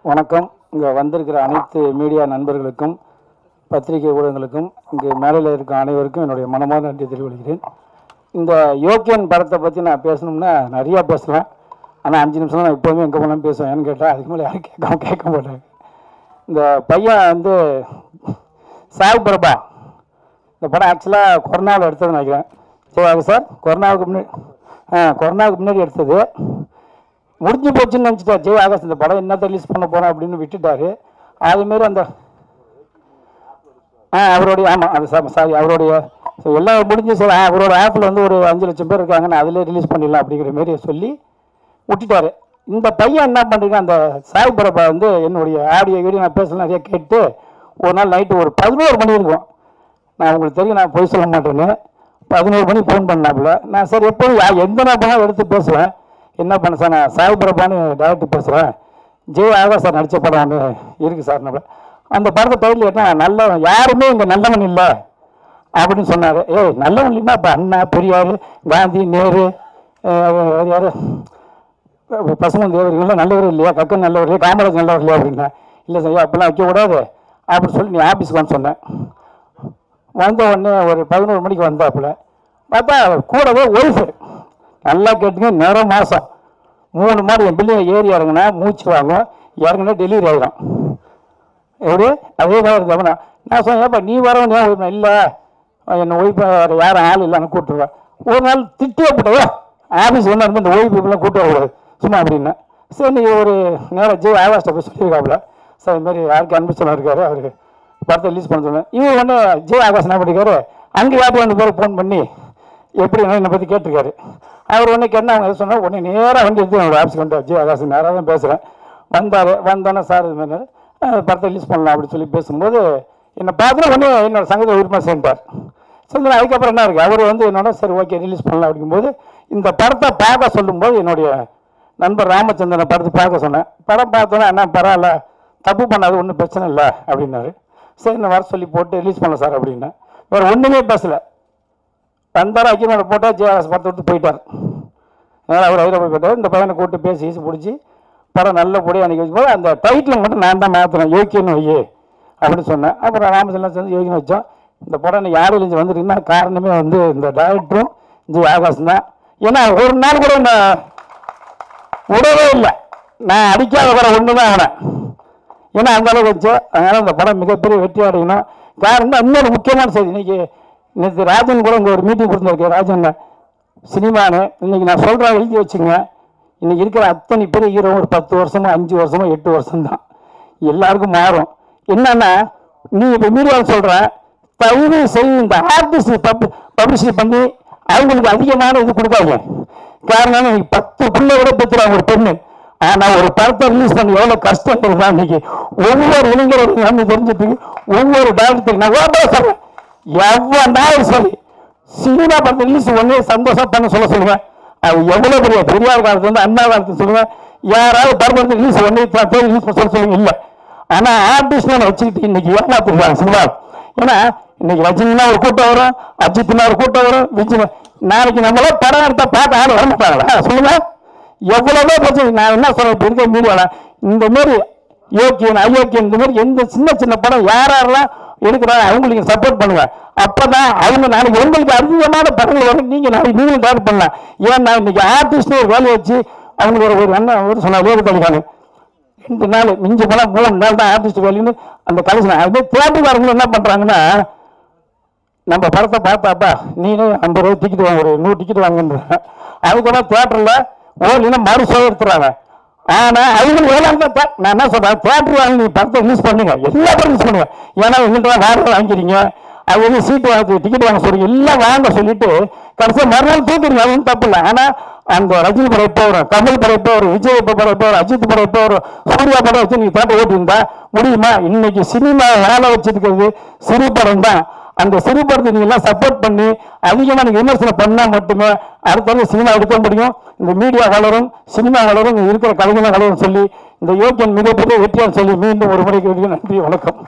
வணக்கம் இங்கே வந்திருக்கிற அனைத்து மீடியா நண்பர்களுக்கும் பத்திரிகை ஊடகங்களுக்கும் இங்கே மேடையில் இருக்க அனைவருக்கும் என்னுடைய மனமார்ந்த நன்றி தெரிவிக்கிறேன் இந்த யோக்கியன் படத்தை பற்றி நான் பேசணும்னா நிறையா பேசலாம் ஆனால் அஞ்சு நிமிஷம் நான் எப்போவுமே எங்கே போனாலும் பேசுவேன் ஏன்னு கேட்டால் அதுக்கு மேலே யாரும் கேட்க கேட்க மாட்டாங்க இந்த பையன் வந்து சாய் பிரபா இந்த படம் ஆக்சுவலாக கொரோனாவில் எடுத்ததுன்னு நினைக்கிறேன் சரி சார் கொரோனாவுக்கு முன்னாடி ஆ கொரோனாவுக்கு முன்னாடி எடுத்தது முடிஞ்சு போச்சுன்னு நினச்சிட்டா ஜெய் ஆகாஷ் இந்த படம் என்னத்தை ரிலீஸ் பண்ண போகிறோம் அப்படின்னு விட்டுட்டாரு அதுமாரி அந்த ஆ அவருடைய ஆமாம் அது சாரி அவருடைய so எல்லாம் முடிஞ்சு சார் அவரோட ஆப்பில் வந்து ஒரு அஞ்சு லட்சம் பேர் இருக்காங்க நான் அதிலே ரிலீஸ் பண்ணிடலாம் அப்படிங்கிற மாரி சொல்லி விட்டுட்டாரு இந்த பையன் என்ன பண்ணுறீங்க அந்த சாய் பிரபா வந்து என்னுடைய ஆடியோ வீடியோ நான் பேசலாம் நிறைய கேட்டு ஒரு நாள் நைட்டு ஒரு பதினோரு மணி இருக்கும் நான் உங்களுக்கு தெரியும் நான் பொய் சொல்ல மாட்டேன்னு பதினோரு மணி ஃபோன் பண்ணாப்புல நான் சரி எப்போதும் யா- எந்த நான் போனாலும் எடுத்து பேசுவேன் என்ன பண்ண சார் நான் சாய் பிரபான்னு டேரக்டர் பேசுகிறேன் ஜெய் ஆகா சார் நடித்த படம் ஒன்று இருக்குது சார் நம்ம அந்த படத்தை டைட்டில் என்ன நல்லவன் யாருமே இங்கே நல்லவன் இல்லை அப்படின்னு சொன்னார் ஏய் நல்லவன் இல்லைன்னா இப்போ அண்ணா பெரியார் காந்தி நேரு அஹ், யாரு பசுமன் தேவர் இவங்களாம் நல்லவர் இல்லையா கக்கன் நல்லவர் இல்லையா காமராஜ் நல்லவர் இல்லையா அப்படின்னா இல்லை சார் அப்பெல்லாம் வைக்கக்கூடாது அப்படின்னு சொல்லி நீ ஆஃபீஸ்க்கு வந்து சொன்னேன் வந்த உடனே ஒரு பதினோரு மணிக்கு வந்தாப்புல பார்த்தா கூடவே ஒய்ஃபு நல்லா கேட்டுங்க நேரம் மாதம் மூணு மாதம் என் பிள்ளைங்க ஏறி இறங்குனா மூச்சு வாங்கும் இறங்குனா டெலிவரி ஆகிடும் எப்படி அதே மாதிரி இருந்தவனா நான் சொன்னேன் ஏப்பா நீ வரவன் ஏன் ஒய்ஃப் இல்லை என்னை ஒய்ஃப் வேறு யாரும் ஆள் இல்லைன்னு கூப்பிட்டுருவேன் ஒரு நாள் திட்டே போட்டவா ஆஃபீஸ் ஒன்று இருந்து இந்த ஒய்ஃப் இப்பெல்லாம் கூப்பிட்டு வரக்கூடாது சும்மா அப்படின்னா சரி நீ ஒரு நேரம் ஜெய் ஆகாஷ்ட போய் சொல்லியிருக்காப்புல சார் இது மாதிரி யாருக்கு அன்பு சொன்னா இருக்காரு அவருக்கு படத்தை ரிலீஸ் பண்ண சொன்னேன் இவர் ஒன்று ஜெய் ஆகாஷ் என்ன பண்ணிருக்காரு அங்கே யாரும் ரெண்டு பேரும் ஃபோன் பண்ணி எப்படி என்னை பற்றி கேட்டிருக்காரு அவர் ஒன்று கேட்டால் அவங்க எது சொன்னால் உடனே நேராக வண்டி எடுத்து என்னோட ஆஃபீஸ்க்கு வந்துட்டார் ஜி ஆகாஷ் நேராக தான் பேசுகிறேன் வந்தார் வந்தோன்னே சார் இது மாதிரி அஹ், படத்தை ரிலீஸ் பண்ணலாம் அப்படின்னு சொல்லி பேசும்போது என்னை பார்த்துட்டு உடனே என்னோட சங்கத்தை உரிமை சேர்ந்தார் சரி அதுக்கப்புறம் என்ன இருக்குது அவர் வந்து என்னோட சரி ஓகே ரிலீஸ் பண்ணலாம் அப்படிங்கும்போது இந்த படத்தை பார்க்க சொல்லும்போது என்னுடைய நண்பர் ராமச்சந்திரனை படத்தை பார்க்க சொன்னேன் படம் பார்த்தோன்னே அண்ணா பரவாயில்ல தப்பு பண்ணாது ஒன்றும் பிரச்சனை இல்லை அப்படின்னாரு சரி நான் வர சொல்லி போட்டு ரிலீஸ் பண்ண சார் அப்படின்னேன் வேறு ஒன்றுமே பேசலை வந்தார் அக்கினோட போட்டால் ஜிஆர்எஸ் படத்தை விட்டு போயிட்டார் அதனால் அவர் ஹைதராபாத் போயிட்டார் இந்த பையனை கூப்பிட்டு பேசி ஈசி பிடிச்சி படம் நல்லபடியாக அன்றைக்கி வச்சும்போது அந்த டைட்டில் மட்டும் நான் தான் மாற்றினேன் யோக்கியன்னு வையே அப்படின்னு சொன்னேன் அப்புறம் ராமச்சந்திரன் சேர்ந்து யோகின்னு வச்சோம் இந்த படம் இன்னைக்கு யாரும் இருந்து வந்துருக்குன்னா காரணமே வந்து இந்த டேரக்டரும் ஜி ஆகாஷ் தான் ஏன்னா ஒரு நாள் கூட நான் விடவே இல்லை நான் அடிக்காத வர ஒன்று தான் ஆனேன் ஏன்னா அந்த அளவுக்கு வச்சு அதனால் அந்த படம் மிகப்பெரிய வெற்றி அடையணும் காரணம் இன்னொரு முக்கியமான செய்தி இன்னைக்கு நேற்று ராஜன் கூட இங்கே ஒரு மீட்டிங் கொடுத்துருக்கேன் ராஜன் சினிமானு இன்னைக்கு நான் சொல்கிறேன் எழுதி வச்சுங்க இன்னைக்கு இருக்கிற அத்தனை பேர் ஹீரோ ஒரு பத்து வருஷமோ அஞ்சு வருஷமோ எட்டு வருஷம் தான் எல்லாருக்கும் மாறும் என்னன்னா நீ இப்போ மீடியாவில் சொல்கிற தயவு செய்து இந்த ஆர்டிஸ்ட் பப் பப்ளிசிட்டி பண்ணி அவங்களுக்கு அதிகமான இது கொடுக்காங்க காரணம் இன்னைக்கு பத்து பிள்ளை கூட பெற்றுறாங்க ஒரு பெண்ணு ஆனா ஒரு படத்தை ரிலீஸ் பண்ணி எவ்வளவு கஷ்டம் தெரியுமா இன்னைக்கு ஒவ்வொரு இளைஞரும் வந்து தெரிஞ்சுட்டு ஒவ்வொரு டேரக்டர் நான் ஓட சொல்றேன் எவ்வளவு சரி சினிமா படத்தை ரிலீஸ் ஒன்னே சந்தோஷம் பண்ண சொல்ல சொல்லுவேன் அது எவ்வளவு பெரிய பெரியார் காலத்துல இருந்து அண்ணா காலத்துல சொல்லுவேன் யாராவது படத்தை ரிலீஸ் ஒன்னே ரிலீஸ் பண்ண சொல்ல சொல்லுங்க இல்ல ஆனா ஆர்டிஸ்ட் வச்சுக்கிட்டு இன்னைக்கு ஏமாத்துறாங்க சினிமா ஏன்னா இன்னைக்கு ரஜினினா ஒரு கூட்டம் வரும் அஜித்னா ஒரு கூட்டம் வரும் விஜய் நாளைக்கு நம்மள படம் எடுத்தா பார்க்க ஆள் வர மாட்டாங்களா சொல்லுங்க எவ்வளவோ பிரச்சனை நான் என்ன சொல்றேன் இப்ப இருக்க மீடியால இந்த மாதிரி யோக்கியன் அயோக்கியன் இந்த மாதிரி எந்த சின்ன சின்ன படம் யார் யாரெல்லாம் எடுக்கிறாங்க அவங்களுக்கு சப்போர்ட் பண்ணுங்க அப்பதான் அவங்க நாளைக்கு உங்களுக்கு அதிகமான படங்கள் வரும் நீங்க நாளைக்கு நீங்களும் டேரக்ட் பண்ணலாம் ஏன்னா இன்னைக்கு ஆர்டிஸ்ட் ஒரு வேலையை வச்சு அவங்களுக்கு ஒரு ஒரு அண்ணன் ஒரு சொன்னாங்க வேறு தனிக்காங்க ரெண்டு நாள் மிஞ்சி போனால் மூணு நாள் தான் ஆர்டிஸ்ட் வேலைன்னு அந்த கலெக்ஷன் அது தியேட்டர்காரங்களும் என்ன பண்ணுறாங்கன்னா நம்ம படத்தை பார்த்தாப்பா நீனும் ஐம்பது ரூபாய் டிக்கெட் வாங்க ஒரு நூறு டிக்கெட் வாங்குன்ற அதுக்கு தியேட்டரில் ஓடலினா மறு சோதனை எடுத்துறாங்க ஆனால் அவங்க வேளாண் தான் நான் என்ன சொல்கிறேன் தியேட்டர் வாங்கி நீ படத்தை ரிலீஸ் பண்ணுங்க எல்லா படம் ரிலீஸ் பண்ணுங்க ஏன்னா எங்கள்கிட்ட வேற வாங்கிக்கிறீங்க அது வந்து சீட்டு வாங்க டிக்கெட் வாங்க சொல்றீங்க எல்லாம் வாங்க சொல்லிட்டு கடைசியாக மறுநாள் தூக்கிடுங்க அது ஒன்றும் தப்பு இல்லை ஆனால் அந்த ரஜினி படம் எப்போ வரும் கமல் படம் எப்போ வரும் விஜய் எப்போ படம் எப்போ வரும் அஜித் படம் எப்போ வரும் சூர்யா படம் வச்சு நீங்க தேட்டர் ஓட்டியிருந்தா முடியுமா இன்னைக்கு சினிமா வேலை வச்சிருக்கிறது சிறு படம் தான் அந்த சிறு படத்தை நீங்க எல்லாம் சப்போர்ட் பண்ணி அதிகமாக நீங்க விமர்சனம் பண்ணா மட்டுமே அடுத்த சினிமா எடுக்க முடியும் இந்த மீடியா வளரும் சினிமா வளரும் இங்க இருக்கிற கலைஞர்கள் வளரும் சொல்லி இந்த யோக்கியன் மிகப்பெரிய வெற்றியார் சொல்லி மீண்டும் ஒரு முறைக்கு நன்றி வணக்கம்